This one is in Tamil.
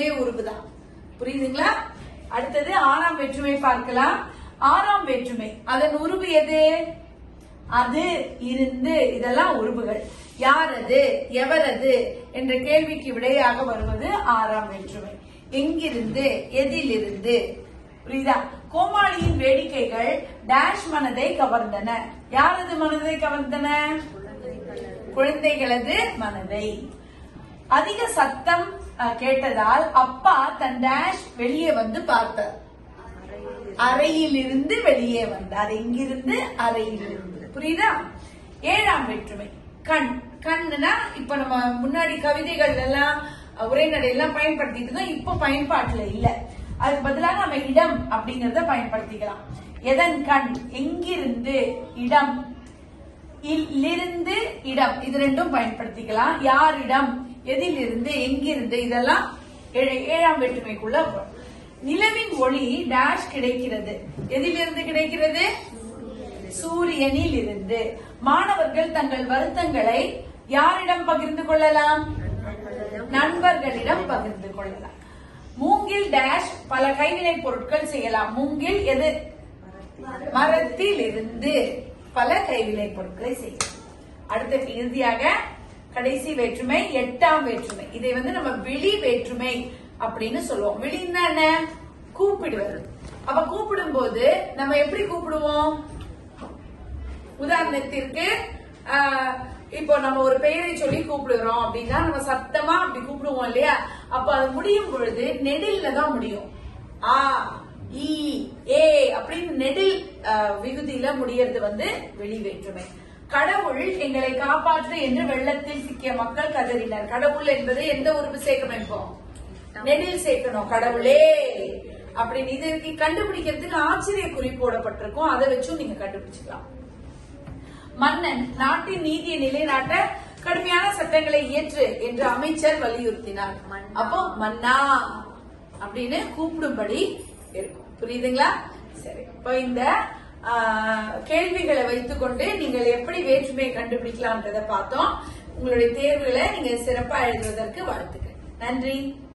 ஒரே உருவுதான் புரியுதுங்களா அடுத்தது ஆறாம் வேற்றுமை பார்க்கலாம் ஆறாம் வேற்றுமை அதன் உருவு எது அது இருந்து இதெல்லாம் உருவுகள் யார் அது எவரது என்ற கேள்விக்கு விடையாக வருவது ஆறாம் வேற்றுமை எங்கிருந்து எதிலிருந்து புரியுதா கோமாளியின் வேடிக்கைகள் டேஷ் மனதை கவர்ந்தன யாரது மனதை கவர்ந்தன குழந்தைகளது மனதை அதிக சத்தம் அஹ், கேட்டதால் அப்பா தன் டேஷ் வெளியே வந்து பார்த்தார் அறையிலிருந்து வெளியே வந்தார் எங்கிருந்து அறையிலிருந்து புரியுதா ஏழாம் வேற்றுமை கண் கண்ணுனா இப்ப நம்ம முன்னாடி கவிதைகள் எல்லாம் உரைநடை எல்லாம் பயன்படுத்திட்டு இருந்தோம் இப்ப பயன்பாட்டுல இல்ல அதுக்கு பதிலாக நம்ம இடம் அப்படிங்கறத பயன்படுத்திக்கலாம் எதன் கண் எங்கிருந்து இடம் இருந்து இடம் இது ரெண்டும் பயன்படுத்திக்கலாம் யாரிடம் எதிலிருந்து எங்கிருந்து இதெல்லாம் ஏழு- ஏழாம் வேற்றுமைக்குள்ள வரும் நிலவின் ஒளி டேஷ் கிடைக்கிறது எதிலிருந்து கிடைக்கிறது சூரியனில் இருந்து மாணவர்கள் தங்கள் வருத்தங்களை யாரிடம் பகிர்ந்து கொள்ளலாம் நண்பர்களிடம் பகிர்ந்து கொள்ளலாம் மூங்கில் டேஷ் பல கைவினைப் பொருட்கள் செய்யலாம் மூங்கில் எது மரத்தில் இருந்து பல கைவினைப் பொருட்களை செய்யலாம் அடுத்த இறுதியாக கடைசி வேற்றுமை எட்டாம் வேற்றுமை இதை வந்து நம்ம வெளி வேற்றுமை அப்படின்னு சொல்லுவோம் வெளின்னா என்ன கூப்பிடுவது அப்ப கூப்பிடும் போது நம்ம எப்படி கூப்பிடுவோம் உதாரணத்திற்கு ஆஹ், இப்போ நம்ம ஒரு பெயரை சொல்லி கூப்பிடுறோம் அப்படின்னா நம்ம சத்தமா அப்படி கூப்பிடுவோம் இல்லையா அப்ப அது முடியும் பொழுது நெடில்ல தான் முடியும் ஆ ஈ ஏ அப்படின்னு நெடில் ஆஹ், விகுதியில முடியறது வந்து வெளி வேற்றுமை கடவுள் எங்களை காப்பாற்று என்று வெள்ளத்தில் சிக்கிய மக்கள் கதறினர் கடவுள் என்பது எந்த உறுப்பு சேர்க்கணும் இப்போ நெடில் சேர்க்கணும் கடவுளே அப்படின்னு இது கண்டுபிடிக்கிறதுக்கு ஆச்சரிய குறி போடப்பட்டிருக்கும் அதை வச்சும் நீங்க கண்டுபிடிச்சுக்கலாம் மன்னன் நாட்டின் நீதியை நிலைநாட்ட கடுமையான சட்டங்களை இயற்று என்று அமைச்சர் வலியுறுத்தினார் அப்போ மன்னா அப்படின்னு கூப்பிடும்படி இருக்கும் புரியுதுங்களா சரி இப்போ இந்த ஆ, கேள்விகளை வைத்துக்கொண்டு நீங்கள் எப்படி வேற்றுமையை கண்டுபிடிக்கலாம்ன்றதை பார்த்தோம் உங்களுடைய தேர்வுகளை நீங்க சிறப்பா எழுதுவதற்கு வாழ்த்துக்கள் நன்றி